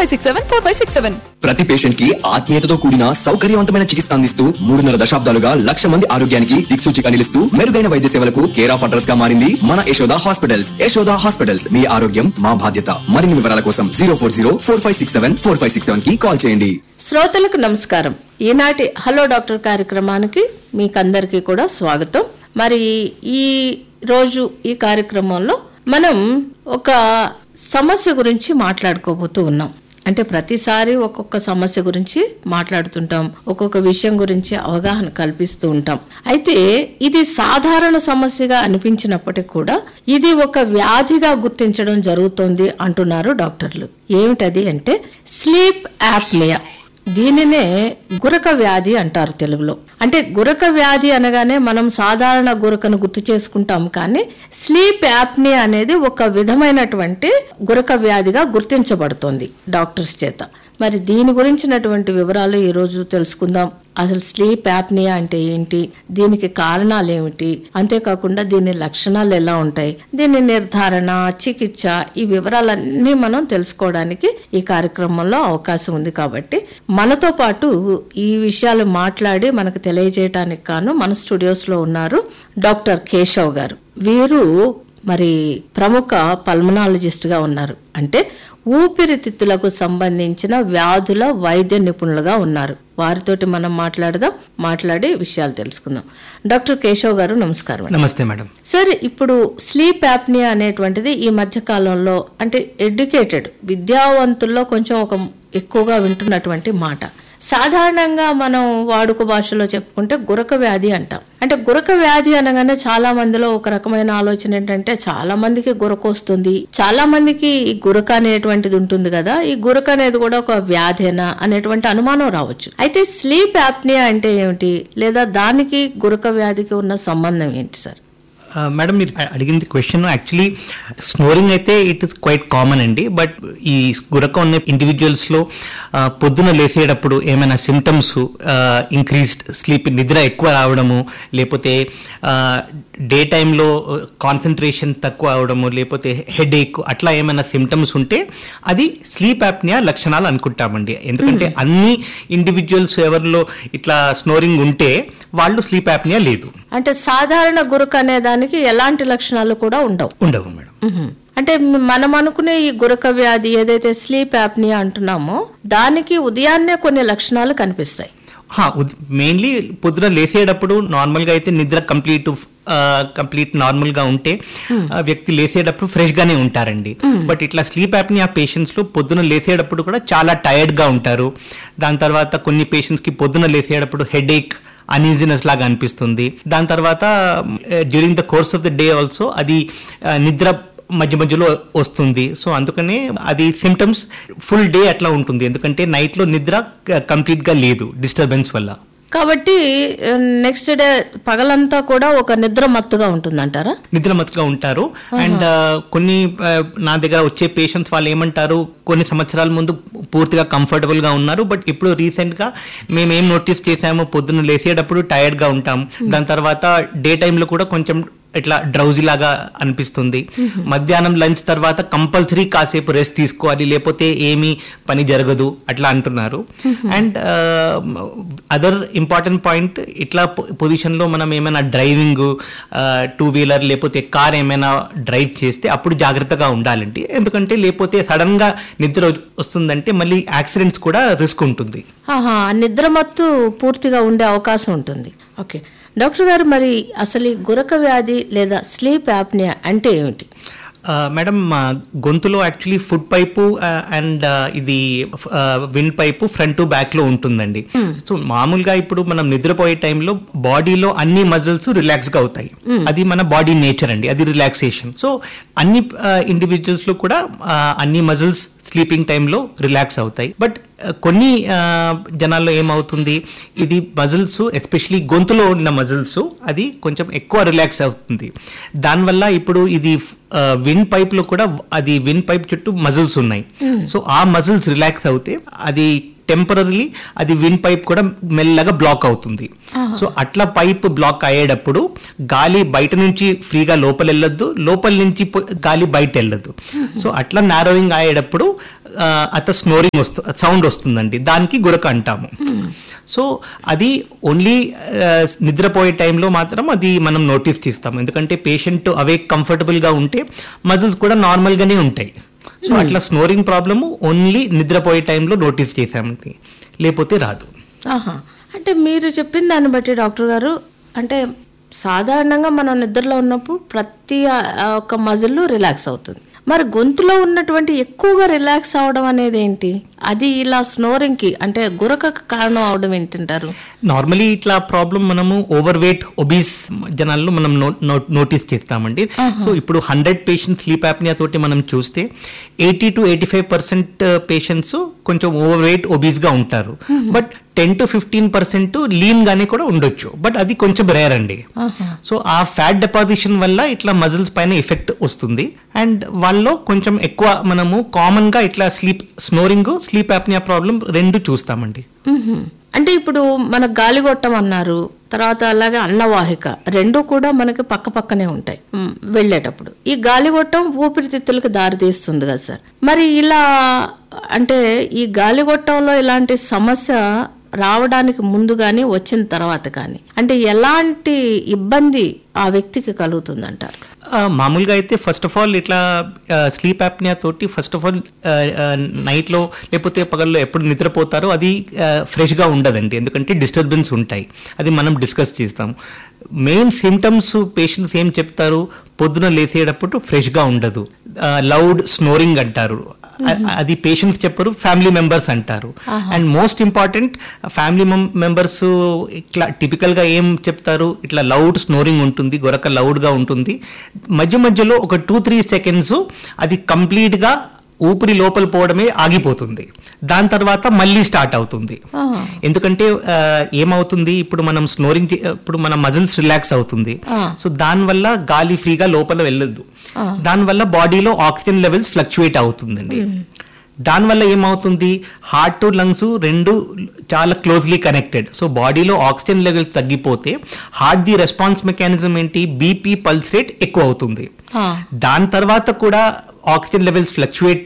Five six seven four five six seven ప్రతి patient కి ఆత్మీయతతో కూడిన సౌకర్యవంతమైన చికిత్స అందిస్తూ మూడున్నర దశాబ్దాలుగా లక్ష మంది ఆరోగ్యానికి దిక్సూచిగా నిలుస్తూ మెరుగైన వైద్య సేవలకు కేర్ ఆఫ్ అడ్రస్ గా మారింది మన యశోద హాస్పిటల్స్ యశోద హాస్పిటల్స్ మీ ఆరోగ్యం మా బాధ్యత మరిన్ని వివరాల కోసం zero four zero four five six seven four five six seven కి కాల్ చేయండి శ్రోతలకు నమస్కారం ఈనాటి హలో డాక్టర్ కార్యక్రమానికి మీకందరికీ కూడా స్వాగతం మరి ఈ రోజు ఈ కార్యక్రమంలో మనం ఒక సమస్య గురించి మాట్లాడుకోబోతూ ఉన్నాం అంటే ప్రతిసారి ఒక్కొక్క సమస్య గురించి మాట్లాడుతుంటాం ఒక్కొక్క విషయం గురించి అవగాహన కల్పిస్తూ ఉంటాం అయితే ఇది సాధారణ సమస్యగా అనిపించినప్పటికీ కూడా ఇది ఒక వ్యాధిగా గుర్తించడం జరుగుతోంది అంటున్నారు డాక్టర్లు ఏమిటది అంటే స్లీప్ యాప్నియా దీనినే గురక వ్యాధి అంటారు తెలుగులో అంటే గురక వ్యాధి అనగానే మనం సాధారణ గురకను గుర్తు చేసుకుంటాం కానీ స్లీప్ యాప్ని అనేది ఒక విధమైనటువంటి గురక వ్యాధిగా గుర్తించబడుతోంది డాక్టర్స్ చేత మరి దీని గురించినటువంటి వివరాలు ఈ రోజు తెలుసుకుందాం అసలు స్లీప్ యాప్నియా అంటే ఏంటి దీనికి కారణాలు ఏమిటి అంతేకాకుండా దీని లక్షణాలు ఎలా ఉంటాయి దీని నిర్ధారణ చికిత్స ఈ వివరాలన్నీ మనం తెలుసుకోవడానికి ఈ కార్యక్రమంలో అవకాశం ఉంది కాబట్టి మనతో పాటు ఈ విషయాలు మాట్లాడి మనకు తెలియజేయడానికి కాను మన స్టూడియోస్ లో ఉన్నారు డాక్టర్ కేశవ్ గారు వీరు మరి ప్రముఖ పల్మనాలజిస్ట్ గా ఉన్నారు అంటే ఊపిరితిత్తులకు సంబంధించిన వ్యాధుల వైద్య నిపుణులుగా ఉన్నారు వారితోటి మనం మాట్లాడదాం మాట్లాడి విషయాలు తెలుసుకుందాం డాక్టర్ కేశవ్ గారు నమస్కారం అండి. నమస్తే మేడం సార్ ఇప్పుడు స్లీప్ యాప్నియా అనేటువంటిది ఈ మధ్య కాలంలో అంటే ఎడ్యుకేటెడ్ విద్యావంతుల్లో కొంచెం ఒక ఎక్కువగా వింటున్నటువంటి మాట సాధారణంగా మనం వాడుక భాషలో చెప్పుకుంటే గురక వ్యాధి అంటాం అంటే గురక వ్యాధి అనగానే చాలా మందిలో ఒక రకమైన ఆలోచన ఏంటంటే చాలా మందికి గురక వస్తుంది చాలా మందికి ఈ గురక అనేటువంటిది ఉంటుంది కదా ఈ గురక అనేది కూడా ఒక వ్యాధేనా అనేటువంటి అనుమానం రావచ్చు అయితే స్లీప్ యాప్నియా అంటే ఏమిటి లేదా దానికి గురక వ్యాధికి ఉన్న సంబంధం ఏంటి సార్ ఆ, మేడం మీరు అ- అడిగింది క్వశ్చన్ యాక్చువల్లీ స్నోరింగ్ అయితే ఇట్ ఇస్ క్వైట్ కామన్ అండి బట్ ఈ గురక ఉన్న ఇండివిజువల్స్లో పొద్దున లేసేటప్పుడు ఏమైనా సిమ్టమ్స్ ఇంక్రీస్డ్ స్లీప్ నిద్ర ఎక్కువ రావడము లేకపోతే డే టైంలో కాన్సన్ట్రేషన్ తక్కువ అవడము లేకపోతే హెడ్ ఏక్ అట్లా ఏమైనా సిమ్టమ్స్ ఉంటే అది స్లీప్ యాప్నియా లక్షణాలు అనుకుంటామండి ఎందుకంటే అన్ని ఇండివిజువల్స్ ఎవరిలో ఇట్లా స్నోరింగ్ ఉంటే వాళ్ళు స్లీప్ యాప్నియా లేదు అంటే సాధారణ గురక అనే దానికి ఎలాంటి లక్షణాలు కూడా ఉండవు ఉండవు మేడం మ్హూ. అంటే మనం అనుకునే ఈ గురక వ్యాధి ఏదైతే స్లీప్ యాప్నియా అంటున్నామో దానికి ఉదయాన్నే కొన్ని లక్షణాలు కనిపిస్తాయి మెయిన్లీ పొద్దున లేసేటప్పుడు నార్మల్గా అయితే నిద్ర కంప్లీట్ కంప్లీట్ నార్మల్ గా ఉంటే ఆ వ్యక్తి లేసేటప్పుడు ఫ్రెష్ గానే ఉంటారండి బట్ ఇట్లా స్లీప్ యాప్ని ఆ పేషెంట్స్ లో పొద్దున లేసేటప్పుడు కూడా చాలా టైర్డ్ గా ఉంటారు దాని తర్వాత కొన్ని పేషెంట్స్ కి పొద్దున లేసేటప్పుడు హెడ్ ఏక్ అనీజినెస్ లాగా అనిపిస్తుంది దాని తర్వాత during the course of the day also అది ఆ, నిద్ర మధ్య మధ్యలో వస్తుంది సో అందుకనే అది సిమ్టమ్స్ ఫుల్ డే అట్లా ఉంటుంది ఎందుకంటే నైట్లో నిద్ర కంప్లీట్ గా లేదు డిస్టర్బెన్స్ వల్ల కాబట్టి నెక్స్ట్ డే పగలంతా కూడా ఒక నిద్ర మత్తుగా ఉంటుందంటారా నిద్రమత్తుగా ఉంటారు అండ్ కొన్ని ఆ, నా దగ్గర వచ్చే పేషెంట్స్ వాళ్ళు ఏమంటారు కొన్ని సంవత్సరాల ముందు పూర్తిగా కంఫర్టబుల్ గా ఉన్నారు బట్ ఇప్పుడు రీసెంట్ గా మేము ఏం నోటీస్ చేసాము పొద్దున్న లేసేటప్పుడు టైర్డ్ గా ఉంటాం దాని తర్వాత డే టైంలో కూడా కొంచెం ఇట్లా డ్రౌజీ లాగా అనిపిస్తుంది మధ్యాహ్నం లంచ్ తర్వాత కంపల్సరీ కాసేపు రెస్ట్ తీసుకోవాలి లేకపోతే ఏమీ పని జరగదు అట్లా అంటున్నారు అండ్ అదర్ ఇంపార్టెంట్ పాయింట్ ఇట్లా పొజిషన్ లో మనం ఏమైనా డ్రైవింగ్ టూ వీలర్ లేకపోతే కార్ ఏమైనా డ్రైవ్ చేస్తే అప్పుడు జాగ్రత్తగా ఉండాలండి ఎందుకంటే లేకపోతే సడన్ గా నిద్ర వస్తుందంటే మళ్ళీ యాక్సిడెంట్స్ కూడా రిస్క్ ఉంటుంది ఆహా నిద్ర మత్తు పూర్తిగా ఉండే అవకాశం ఉంటుంది ఓకే డాక్టర్ గారు మరి అసలు ఈ గురక వ్యాధి లేదా స్లీప్ యాప్నియా అంటే ఏమిటి ఆ, మేడం మా గొంతులో యాక్చువల్లీ ఫుడ్ పైపు అండ్ ఇది wind pipe front to back లో ఉంటుందండి సో మామూలుగా ఇప్పుడు మనం నిద్రపోయే టైంలో బాడీలో అన్ని మజిల్స్ రిలాక్స్ గా అవుతాయి అది మన బాడీ నేచర్ అండి అది రిలాక్సేషన్ సో అన్ని ఇండివిజువల్స్ లో కూడా ఆ, అన్ని మజిల్స్ స్లీపింగ్ టైంలో రిలాక్స్ అవుతాయి బట్ కొన్ని ఆ, జనాల్లో ఏమవుతుంది ఇది మజిల్స్ ఎస్పెషలీ గొంతులో ఉన్న మజిల్స్ అది కొంచెం ఎక్కువ రిలాక్స్ అవుతుంది దానివల్ల ఇప్పుడు ఇది విన్ పైప్ లో కూడా అది విన్ పైప్ చుట్టూ మజిల్స్ ఉన్నాయి సో ఆ మజిల్స్ రిలాక్స్ అవుతే అది టెంపరీ అది విన్ పైప్ కూడా మెల్లగా బ్లాక్ అవుతుంది సో అట్లా పైప్ బ్లాక్ అయ్యేటప్పుడు గాలి బయట నుంచి ఫ్రీగా లోపల వెళ్ళొద్దు లోపల నుంచి పో- గాలి బయట వెళ్ళొద్దు సో అట్లా నారోయింగ్ అయ్యేటప్పుడు ఆ, అత స్నోరింగ్ వస్తు సౌండ్ వస్తుందండి దానికి గురక అంటాము సో అది ఓన్లీ నిద్రపోయే టైంలో మాత్రం అది మనం నోటీస్ చేస్తాము ఎందుకంటే పేషెంట్ అవే కంఫర్టబుల్గా ఉంటే మజిల్స్ కూడా నార్మల్గానే ఉంటాయి సో అట్లా స్నోరింగ్ ప్రాబ్లము ఓన్లీ నిద్రపోయే టైంలో నోటీస్ చేసామండి లేకపోతే రాదు ఆహా అంటే మీరు చెప్పిన దాన్ని బట్టి డాక్టర్ గారు అంటే సాధారణంగా మనం నిద్రలో ఉన్నప్పుడు ప్రతి ఆ, ఒక్క మజిల్ రిలాక్స్ అవుతుంది మరి గొంతులో ఉన్నటువంటి ఎక్కువగా రిలాక్స్ అవడం అనేది ఏంటి అది ఇలా స్నోరింగ్ కి అంటే గురకకు కారణం అవడం ఏంటంటారు నార్మలీ ఇట్లా ప్రాబ్లం మనము ఓవర్ వెయిట్ ఒబీస్ జనాల్లో మనం నోటీస్ చేస్తామండి సో ఇప్పుడు హండ్రెడ్ పేషెంట్ స్లీప్ యాప్నియా తోటి మనం చూస్తే eighty to eighty five percent patients కొంచెం ఓవర్ వెయిట్ ఒబీస్ గా ఉంటారు but ten to fifteen percent lean గానే కూడా ఉండొచ్చు బట్ అది కొంచెం రేర్ అండి సో ఆ ఫ్యాట్ డిపాజిషన్ వల్ల ఇట్లా మజిల్స్ పైన ఎఫెక్ట్ వస్తుంది అండ్ వాళ్ళలో కొంచెం ఎక్కువ మనము కామన్ గా ఇట్లా sleep snoring sleep apnoea problem రెండు చూస్తామండి మ్మ్హ్మ్. అంటే ఇప్పుడు మన గాలిగొట్టం అన్నారు తర్వాత అలాగే అన్నవాహిక రెండు కూడా మనకి పక్క పక్కనే ఉంటాయి మ్, వెళ్ళేటప్పుడు ఈ గాలిగొట్టం ఊపిరితిత్తులకు దారి తీస్తుంది కదా సార్ మరి ఇలా అంటే ఈ గాలిగొట్టంలో ఇలాంటి సమస్య రావడానికి ముందు కానీ వచ్చిన తర్వాత కానీ అంటే ఎలాంటి ఇబ్బంది ఆ వ్యక్తికి కలుగుతుందంటారు ఆ, మామూలుగా అయితే ఫస్ట్ ఆఫ్ ఆల్ ఇట్లా స్లీప్ యాప్నియా తోటి ఫస్ట్ ఆఫ్ ఆల్ నైట్లో లేకపోతే పగల్లో ఎప్పుడు నిద్రపోతారో అది ఫ్రెష్గా ఉండదండి ఎందుకంటే డిస్టర్బెన్స్ ఉంటాయి అది మనం డిస్కస్ చేస్తాము మెయిన్ సిమ్టమ్స్ పేషెంట్స్ ఏం చెప్తారు పొద్దున లేచేటప్పుడు ఫ్రెష్గా ఉండదు లౌడ్ స్నోరింగ్ అంటారు అ- అది పేషెంట్స్ చెప్పరు ఫ్యామిలీ మెంబర్స్ అంటారు and most important family members ఇట్లా typical గా ఏం చెప్తారు ఇట్లా లౌడ్ స్నోరింగ్ ఉంటుంది గొరక loud గా ఉంటుంది మధ్య మధ్యలో ఒక టూ త్రీ సెకండ్స్ అది complete గా ఊపిరి లోపల పోవడమే ఆగిపోతుంది దాని తర్వాత మళ్ళీ స్టార్ట్ అవుతుంది ఎందుకంటే ఆ, ఏమవుతుంది ఇప్పుడు మనం స్నోరింగ్ ఇప్పుడు మన మజిల్స్ రిలాక్స్ అవుతుంది సో దానివల్ల గాలి ఫ్రీగా లోపల వెళ్ళదు దానివల్ల బాడీలో ఆక్సిజన్ లెవెల్స్ ఫ్లక్చువేట్ అవుతుందండి దానివల్ల ఏమవుతుంది హార్ట్ టు లంగ్స్ రెండు చాలా క్లోజ్లీ కనెక్టెడ్ సో బాడీలో ఆక్సిజన్ లెవెల్ తగ్గిపోతే హార్ట్ ది రెస్పాన్స్ మెకానిజం ఏంటి బీపీ పల్స్ రేట్ ఎక్కువ అవుతుంది ఆ. దాని తర్వాత కూడా ఆక్సిజన్ లెవెల్స్ ఫ్లక్చువేట్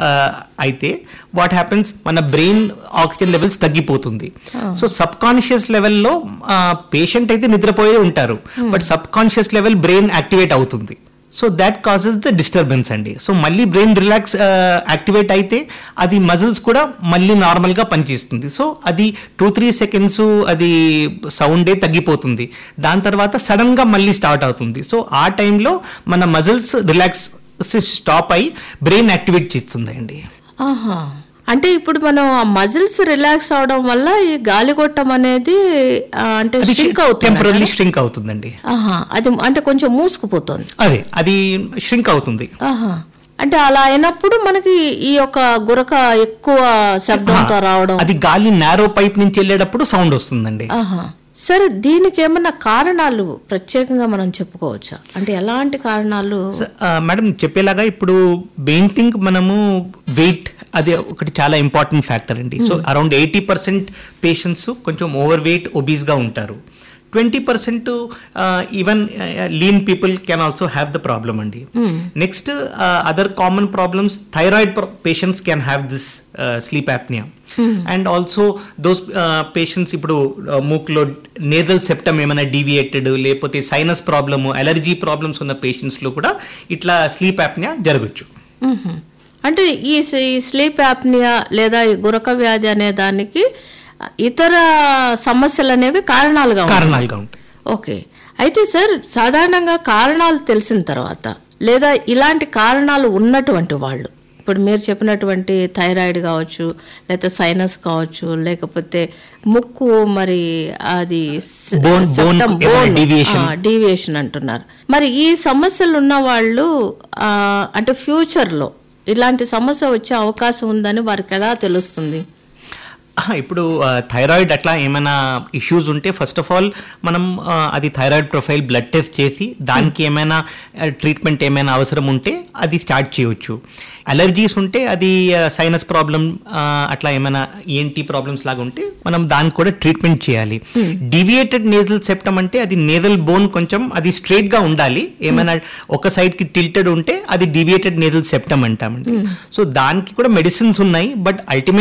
అయితే వాట్ హ్యాపెన్స్ మన బ్రెయిన్ ఆక్సిజన్ లెవెల్స్ తగ్గిపోతుంది సో సబ్ కాన్షియస్ లెవెల్లో పేషెంట్ అయితే నిద్రపోయే ఉంటారు but subconscious level brain activate అవుతుంది so that causes the disturbance అండి సో మళ్ళీ బ్రెయిన్ రిలాక్స్ యాక్టివేట్ అయితే అది మజిల్స్ కూడా మళ్ళీ నార్మల్గా పనిచేస్తుంది సో అది టూ త్రీ సెకండ్స్ అది సౌండే తగ్గిపోతుంది దాని తర్వాత సడన్గా మళ్ళీ స్టార్ట్ అవుతుంది సో ఆ టైంలో మన మజిల్స్ రిలాక్స్ స్టాప్ అయి బ్రెయిన్ యాక్టివేట్ చేస్తుంది అండి ఆహా అంటే ఇప్పుడు మనం ఆ మజిల్స్ రిలాక్స్ అవడం వల్ల ఈ గాలిగొట్టం అనేది ఆ, అంటే అది shrink అవుతుంది టెంపరీ ష్రింక్ అవుతుందండి ఆహా అది అంటే కొంచెం మూసుకుపోతుంది అదే అది ష్రింక్ అవుతుంది ఆహా అంటే అలా అయినప్పుడు మనకి ఈ యొక్క గురక ఎక్కువ శబ్దంతో రావడం అది గాలి నారో పైప్ నుంచి వెళ్ళేటప్పుడు సౌండ్ వస్తుందండి ఆహా సరే దీనికి ఏమన్నా కారణాలు ప్రత్యేకంగా మనం చెప్పుకోవచ్చా అంటే ఎలాంటి కారణాలు స- ఆ, మేడం చెప్పేలాగా ఇప్పుడు మెయిన్ థింగ్ మనము వెయిట్ అది ఒకటి చాలా ఇంపార్టెంట్ ఫ్యాక్టర్ అండి so around eighty percent patients కొంచెం ఓవర్ వెయిట్ ఒబీస్గా ఉంటారు twenty percent even lean people can also have the problem అండి next other common problems thyroid patients can have this sleep apnoea and also those patients ఇప్పుడు uh, మూక్లో nasal septum ఏమైనా deviated లేకపోతే sinus problem allergy problems ఉన్న పేషెంట్స్లో కూడా ఇట్లా sleep apnoea జరగచ్చు మ్మ్. అంటే ఈ స- ఈ స్లీప్ యాప్నియా లేదా ఈ గురక వ్యాధి అనే దానికి ఇతర సమస్యలు అనేవి కారణాలుగా ఉన్నాయి. కారణాలుగా ఉంటాయి ఓకే అయితే సార్ సాధారణంగా కారణాలు తెలిసిన తర్వాత లేదా ఇలాంటి కారణాలు ఉన్నటువంటి వాళ్ళు ఇప్పుడు మీరు చెప్పినటువంటి థైరాయిడ్ కావచ్చు లేకపోతే సైనస్ కావచ్చు లేకపోతే ముక్కు మరి అది స- Bone- bone septum, ఏమైనా bone, deviation. ఆ, డీవియేషన్ అంటున్నారు మరి ఈ సమస్యలు ఉన్న వాళ్ళు ఆ, అంటే ఫ్యూచర్లో ఇలాంటి సమస్య వచ్చే అవకాశం ఉందని వారికి ఎలా తెలుస్తుంది ఇప్పుడు థైరాయిడ్ అట్లా ఏమైనా ఇష్యూస్ ఉంటే ఫస్ట్ ఆఫ్ ఆల్ మనం ఆ, అది థైరాయిడ్ ప్రొఫైల్ బ్లడ్ టెస్ట్ చేసి దానికి ఏమైనా ట్రీట్మెంట్ ఏమైనా అవసరం ఉంటే అది స్టార్ట్ చేయొచ్చు అలర్జీస్ ఉంటే అది సైనస్ ప్రాబ్లం అట్లా ఏమైనా ఏంటి ప్రాబ్లమ్స్ లాగా ఉంటే మనం దానికి కూడా ట్రీట్మెంట్ చేయాలి డివియేటెడ్ నేజల్ సెప్టమ్ అంటే అది నేజల్ బోన్ కొంచెం అది స్ట్రైట్ గా ఉండాలి ఏమైనా ఒక సైడ్ కి టిల్టెడ్ ఉంటే అది డివియేటెడ్ నేజల్ సెప్టమ్ అంటామండి సో దానికి కూడా మెడిసిన్స్ ఉన్నాయి బట్ అల్టిమేట్